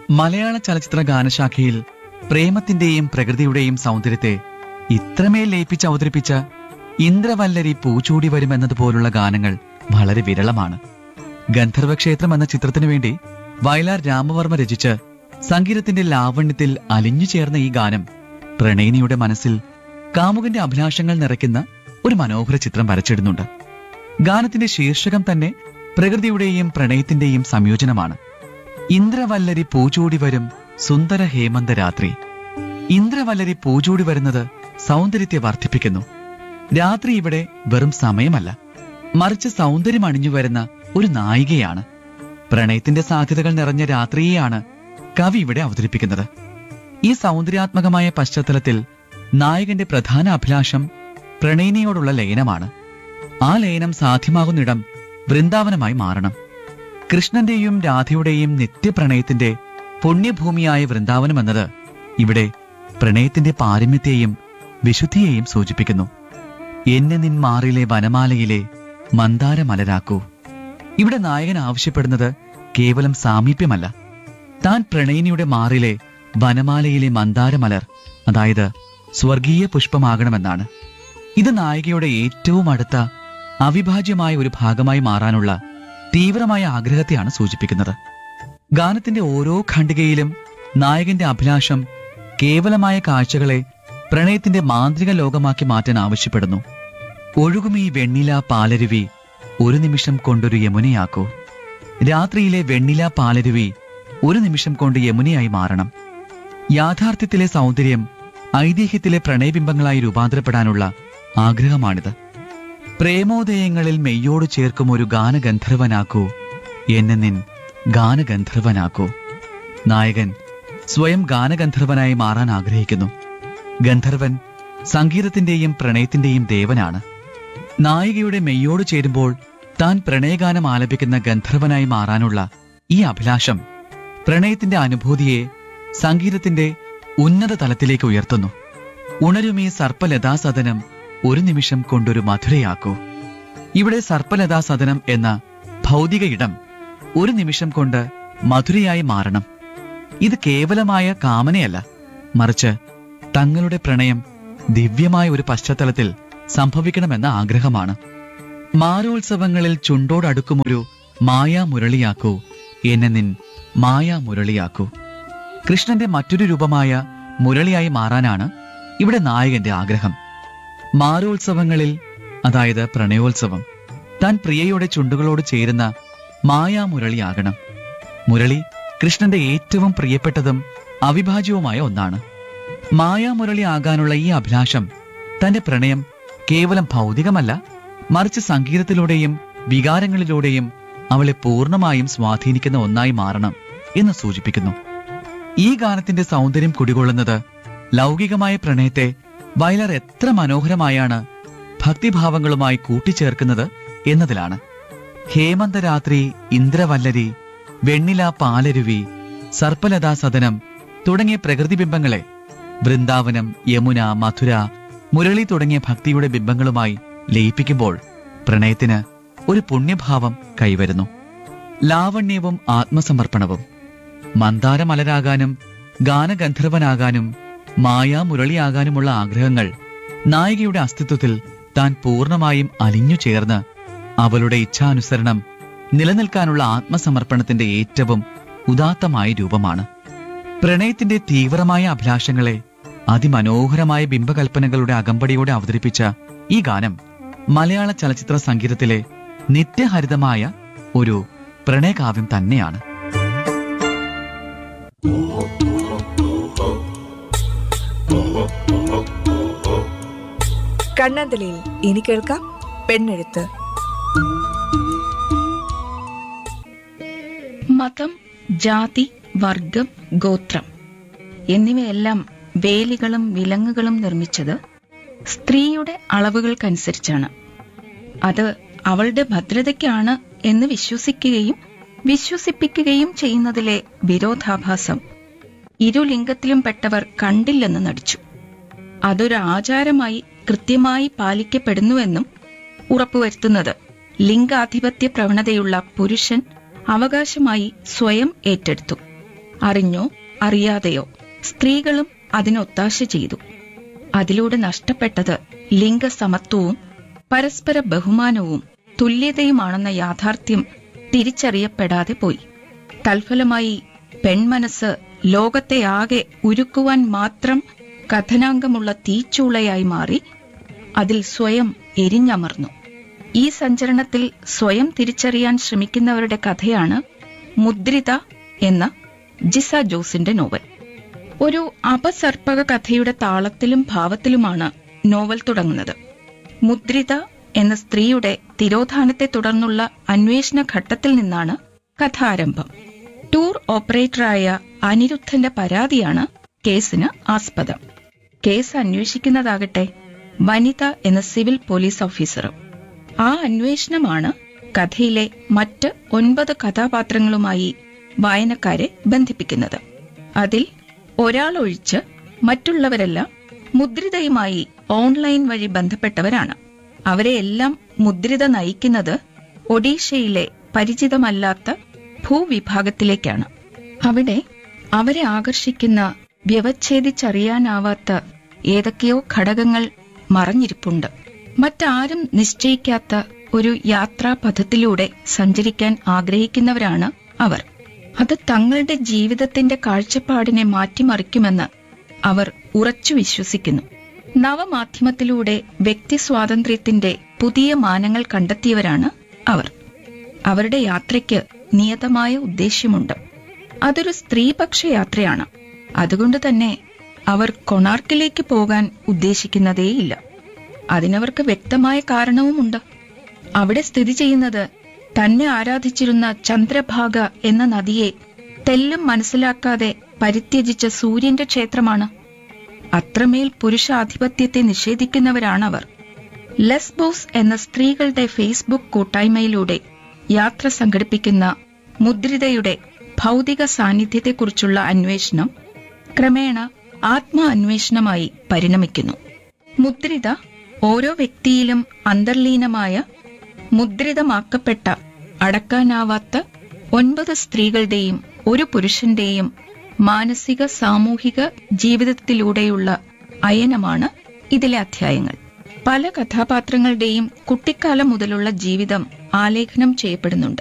മലയാള ചലച്ചിത്ര ഗാനശാഖയിൽ പ്രേമത്തിന്റെയും പ്രകൃതിയുടെയും സൗന്ദര്യത്തെ ഇത്രമേൽ ലയിപ്പിച്ച് അവതരിപ്പിച്ച ഇന്ദ്രവല്ലരി പൂച്ചൂടി വരുമെന്നതുപോലുള്ള ഗാനങ്ങൾ വളരെ വിരളമാണ് ഗന്ധർവക്ഷേത്രം എന്ന ചിത്രത്തിനു വേണ്ടി വയലാർ രാമവർമ്മ രചിച്ച് സംഗീതത്തിന്റെ ലാവണ്യത്തിൽ അലിഞ്ഞു ചേർന്ന ഈ ഗാനം പ്രണയിനിയുടെ മനസ്സിൽ കാമുകന്റെ അഭിലാഷങ്ങൾ നിറയ്ക്കുന്ന ഒരു മനോഹര ചിത്രം വരച്ചിടുന്നുണ്ട് ഗാനത്തിന്റെ ശീർഷകം തന്നെ പ്രകൃതിയുടെയും പ്രണയത്തിന്റെയും സംയോജനമാണ് ഇന്ദ്രവല്ലരി പൂച്ചൂടി വരും സുന്ദര ഹേമന്ത രാത്രി ഇന്ദ്രവല്ലരി പൂച്ചൂടി വരുന്നത് സൗന്ദര്യത്തെ വർദ്ധിപ്പിക്കുന്നു രാത്രി ഇവിടെ വെറും സമയമല്ല മറിച്ച് സൗന്ദര്യം അണിഞ്ഞു വരുന്ന ഒരു നായികയാണ് പ്രണയത്തിന്റെ സാധ്യതകൾ നിറഞ്ഞ രാത്രിയെയാണ് കവി ഇവിടെ അവതരിപ്പിക്കുന്നത് ഈ സൗന്ദര്യാത്മകമായ പശ്ചാത്തലത്തിൽ നായകന്റെ പ്രധാന അഭിലാഷം പ്രണയിനിയോടുള്ള ലയനമാണ് ആ ലയനം സാധ്യമാകുന്നിടം വൃന്ദാവനമായി മാറണം കൃഷ്ണന്റെയും രാധയുടെയും നിത്യപ്രണയത്തിന്റെ പുണ്യഭൂമിയായ വൃന്ദാവനം എന്നത് ഇവിടെ പ്രണയത്തിന്റെ പാരമ്യത്തെയും വിശുദ്ധിയെയും സൂചിപ്പിക്കുന്നു എന്നെ നിൻ മാറിലെ വനമാലയിലെ മന്ദാരമലരാക്കൂ ഇവിടെ നായകൻ ആവശ്യപ്പെടുന്നത് കേവലം സാമീപ്യമല്ല താൻ പ്രണയിനിയുടെ മാറിലെ വനമാലയിലെ മന്ദാരമലർ അതായത് സ്വർഗീയ പുഷ്പമാകണമെന്നാണ് ഇത് നായികയുടെ ഏറ്റവും അടുത്ത അവിഭാജ്യമായ ഒരു ഭാഗമായി മാറാനുള്ള തീവ്രമായ ആഗ്രഹത്തെയാണ് സൂചിപ്പിക്കുന്നത് ഗാനത്തിന്റെ ഓരോ ഖണ്ഡികയിലും നായകന്റെ അഭിലാഷം കേവലമായ കാഴ്ചകളെ പ്രണയത്തിന്റെ മാന്ത്രിക ലോകമാക്കി മാറ്റാൻ ആവശ്യപ്പെടുന്നു ഒഴുകും ഈ വെണ്ണില പാലരുവി ഒരു നിമിഷം കൊണ്ടൊരു യമുനയാക്കൂ രാത്രിയിലെ വെണ്ണില പാലരുവി ഒരു നിമിഷം കൊണ്ട് യമുനയായി മാറണം യാഥാർത്ഥ്യത്തിലെ സൗന്ദര്യം ഐതിഹ്യത്തിലെ പ്രണയബിംബങ്ങളായി രൂപാന്തരപ്പെടാനുള്ള ആഗ്രഹമാണിത് പ്രേമോദയങ്ങളിൽ മെയ്യോട് ചേർക്കും ഒരു ഗാനഗന്ധർവനാക്കൂ എന്നെ നിൻ ഗാനഗന്ധർവനാക്കൂ നായകൻ സ്വയം ഗാനഗന്ധർവനായി മാറാൻ ആഗ്രഹിക്കുന്നു ഗന്ധർവൻ സംഗീതത്തിന്റെയും പ്രണയത്തിന്റെയും ദേവനാണ് നായികയുടെ മെയ്യോട് ചേരുമ്പോൾ താൻ പ്രണയഗാനം ആലപിക്കുന്ന ഗന്ധർവനായി മാറാനുള്ള ഈ അഭിലാഷം പ്രണയത്തിന്റെ അനുഭൂതിയെ സംഗീതത്തിന്റെ ഉന്നത തലത്തിലേക്ക് ഉയർത്തുന്നു ഉണരുമീ സർപ്പലതാസദനം ഒരു നിമിഷം കൊണ്ടൊരു മധുരയാക്കൂ ഇവിടെ സർപ്പലതാസദനം എന്ന ഭൗതിക ഇടം ഒരു നിമിഷം കൊണ്ട് മധുരയായി മാറണം ഇത് കേവലമായ കാമനയല്ല മറിച്ച് തങ്ങളുടെ പ്രണയം ദിവ്യമായ ഒരു പശ്ചാത്തലത്തിൽ സംഭവിക്കണമെന്ന ആഗ്രഹമാണ് മാരോത്സവങ്ങളിൽ ചുണ്ടോടടുക്കുമൊരു മായാ മുരളിയാക്കൂ എന്നെ നിൻ മായാ മുരളിയാക്കൂ കൃഷ്ണന്റെ മറ്റൊരു രൂപമായ മുരളിയായി മാറാനാണ് ഇവിടെ നായകന്റെ ആഗ്രഹം മാരോത്സവങ്ങളിൽ അതായത് പ്രണയോത്സവം താൻ പ്രിയയുടെ ചുണ്ടുകളോട് ചേരുന്ന മായാ മുരളിയാകണം മുരളി കൃഷ്ണന്റെ ഏറ്റവും പ്രിയപ്പെട്ടതും അവിഭാജ്യവുമായ ഒന്നാണ് മായാമുരളി ആകാനുള്ള ഈ അഭിലാഷം തന്റെ പ്രണയം കേവലം ഭൗതികമല്ല മറിച്ച് സംഗീതത്തിലൂടെയും വികാരങ്ങളിലൂടെയും അവളെ പൂർണ്ണമായും സ്വാധീനിക്കുന്ന ഒന്നായി മാറണം എന്ന് സൂചിപ്പിക്കുന്നു ഈ ഗാനത്തിന്റെ സൗന്ദര്യം കുടികൊള്ളുന്നത് ലൗകികമായ പ്രണയത്തെ വയലർ എത്ര മനോഹരമായാണ് ഭക്തിഭാവങ്ങളുമായി കൂട്ടിച്ചേർക്കുന്നത് എന്നതിലാണ് ഹേമന്തരാത്രി ഇന്ദ്രവല്ലരി വെണ്ണില പാലരുവി സർപ്പലതാ സദനം തുടങ്ങിയ പ്രകൃതിബിംബങ്ങളെ വൃന്ദാവനം യമുന മധുര മുരളി തുടങ്ങിയ ഭക്തിയുടെ ബിംബങ്ങളുമായി ലയിപ്പിക്കുമ്പോൾ പ്രണയത്തിന് ഒരു പുണ്യഭാവം കൈവരുന്നു ലാവണ്യവും ആത്മസമർപ്പണവും മന്ദാരമലരാകാനും ഗാനഗന്ധർവനാകാനും മായാമുരളിയാകാനുമുള്ള ആഗ്രഹങ്ങൾ നായികയുടെ അസ്തിത്വത്തിൽ താൻ പൂർണ്ണമായും അലിഞ്ഞു ചേർന്ന് അവളുടെ ഇച്ഛാനുസരണം നിലനിൽക്കാനുള്ള ആത്മസമർപ്പണത്തിന്റെ ഏറ്റവും ഉദാത്തമായ രൂപമാണ് പ്രണയത്തിന്റെ തീവ്രമായ അഭിലാഷങ്ങളെ അതിമനോഹരമായ ബിംബകൽപ്പനകളുടെ അകമ്പടിയോടെ അവതരിപ്പിച്ച ഈ ഗാനം മലയാള ചലച്ചിത്ര സംഗീതത്തിലെ നിത്യഹരിതമായ ഒരു പ്രണയകാവ്യം തന്നെയാണ് കണ്ണാന്തലയിൽ ഇനി കേൾക്കാം പെണ്ണെഴുത്ത് മതം ജാതി വർഗം ഗോത്രം എന്നിവയെല്ലാം വേലികളും വിലങ്ങുകളും നിർമ്മിച്ചത് സ്ത്രീയുടെ അളവുകൾക്കനുസരിച്ചാണ് അത് അവളുടെ ഭദ്രതയ്ക്കാണ് എന്ന് വിശ്വസിക്കുകയും വിശ്വസിപ്പിക്കുകയും ചെയ്യുന്നതിലെ വിരോധാഭാസം ഇരുലിംഗത്തിലും പെട്ടവർ കണ്ടില്ലെന്ന് നടിച്ചു അതൊരു ആചാരമായി കൃത്യമായി പാലിക്കപ്പെടുന്നുവെന്നും ഉറപ്പുവരുത്തുന്നത് ലിംഗാധിപത്യ പ്രവണതയുള്ള പുരുഷൻ അവകാശമായി സ്വയം ഏറ്റെടുത്തു അറിഞ്ഞോ അറിയാതെയോ സ്ത്രീകളും അതിനൊത്താശ ചെയ്തു അതിലൂടെ നഷ്ടപ്പെട്ടത് ലിംഗസമത്വവും പരസ്പര ബഹുമാനവും തുല്യതയുമാണെന്ന യാഥാർത്ഥ്യം തിരിച്ചറിയപ്പെടാതെ പോയി തൽഫലമായി പെൺമനസ് ലോകത്തെ ആകെ ഉരുക്കുവാൻ മാത്രം കഥനാങ്കമുള്ള തീച്ചൂളയായി മാറി അതിൽ സ്വയം എരിഞ്ഞമർന്നു ഈ സഞ്ചരണത്തിൽ സ്വയം തിരിച്ചറിയാൻ ശ്രമിക്കുന്നവരുടെ കഥയാണ് മുദ്രിത എന്ന ജിസ ജോസിന്റെ നോവൽ ഒരു അപസർപ്പക കഥയുടെ താളത്തിലും ഭാവത്തിലുമാണ് നോവൽ തുടങ്ങുന്നത് മുദ്രിത എന്ന സ്ത്രീയുടെ തിരോധാനത്തെ തുടർന്നുള്ള അന്വേഷണ ഘട്ടത്തിൽ നിന്നാണ് കഥാരംഭം ടൂർ ഓപ്പറേറ്ററായ അനിരുദ്ധന്റെ പരാതിയാണ് കേസിന് ആസ്പദം കേസ് അന്വേഷിക്കുന്നതാകട്ടെ വനിത എന്ന സിവിൽ പോലീസ് ഓഫീസറും ആ അന്വേഷണമാണ് കഥയിലെ മറ്റ് ഒൻപത് കഥാപാത്രങ്ങളുമായി വായനക്കാരെ ബന്ധിപ്പിക്കുന്നത് അതിൽ ഒരാളൊഴിച്ച് മറ്റുള്ളവരെല്ലാം മുദ്രിതയുമായി ഓൺലൈൻ വഴി ബന്ധപ്പെട്ടവരാണ് അവരെയെല്ലാം മുദ്രിത നയിക്കുന്നത് ഒഡീഷയിലെ പരിചിതമല്ലാത്ത ഭൂവിഭാഗത്തിലേക്കാണ് അവിടെ അവരെ ആകർഷിക്കുന്ന വ്യവച്ഛേദിച്ചറിയാനാവാത്ത ഏതൊക്കെയോ ഘടകങ്ങൾ മറഞ്ഞിരിപ്പുണ്ട് മറ്റാരും നിശ്ചയിക്കാത്ത ഒരു യാത്രാപഥത്തിലൂടെ സഞ്ചരിക്കാൻ ആഗ്രഹിക്കുന്നവരാണ് അവർ അത് തങ്ങളുടെ ജീവിതത്തിന്റെ കാഴ്ചപ്പാടിനെ മാറ്റിമറിക്കുമെന്ന് അവർ ഉറച്ചു വിശ്വസിക്കുന്നു നവമാധ്യമത്തിലൂടെ വ്യക്തി സ്വാതന്ത്ര്യത്തിന്റെ പുതിയ മാനങ്ങൾ കണ്ടെത്തിയവരാണ് അവർ അവരുടെ യാത്രയ്ക്ക് നിയതമായ ഉദ്ദേശ്യമുണ്ട് അതൊരു സ്ത്രീപക്ഷ യാത്രയാണ് അതുകൊണ്ട് തന്നെ അവർ കൊണാർക്കിലേക്ക് പോകാൻ ഉദ്ദേശിക്കുന്നതേയില്ല അതിനവർക്ക് വ്യക്തമായ കാരണവുമുണ്ട് അവിടെ സ്ഥിതി ചെയ്യുന്നത് തന്നെ ആരാധിച്ചിരുന്ന ചന്ദ്രഭാഗ എന്ന നദിയെ തെല്ലും മനസ്സിലാക്കാതെ പരിത്യജിച്ച സൂര്യന്റെ ക്ഷേത്രമാണ് അത്രമേൽ പുരുഷാധിപത്യത്തെ നിഷേധിക്കുന്നവരാണവർ ലെസ്ബോസ് എന്ന സ്ത്രീകളുടെ ഫേസ്ബുക്ക് കൂട്ടായ്മയിലൂടെ യാത്ര സംഘടിപ്പിക്കുന്ന മുദ്രിതയുടെ ഭൗതിക സാന്നിധ്യത്തെക്കുറിച്ചുള്ള അന്വേഷണം ക്രമേണ ആത്മ അന്വേഷണമായി പരിണമിക്കുന്നു മുദ്രിത ഓരോ വ്യക്തിയിലും അന്തർലീനമായ മുദ്രിതമാക്കപ്പെട്ട അടക്കാനാവാത്ത ഒൻപത് സ്ത്രീകളുടെയും ഒരു പുരുഷന്റെയും മാനസിക സാമൂഹിക ജീവിതത്തിലൂടെയുള്ള അയനമാണ് ഇതിലെ അധ്യായങ്ങൾ പല കഥാപാത്രങ്ങളുടെയും കുട്ടിക്കാലം മുതലുള്ള ജീവിതം ആലേഖനം ചെയ്യപ്പെടുന്നുണ്ട്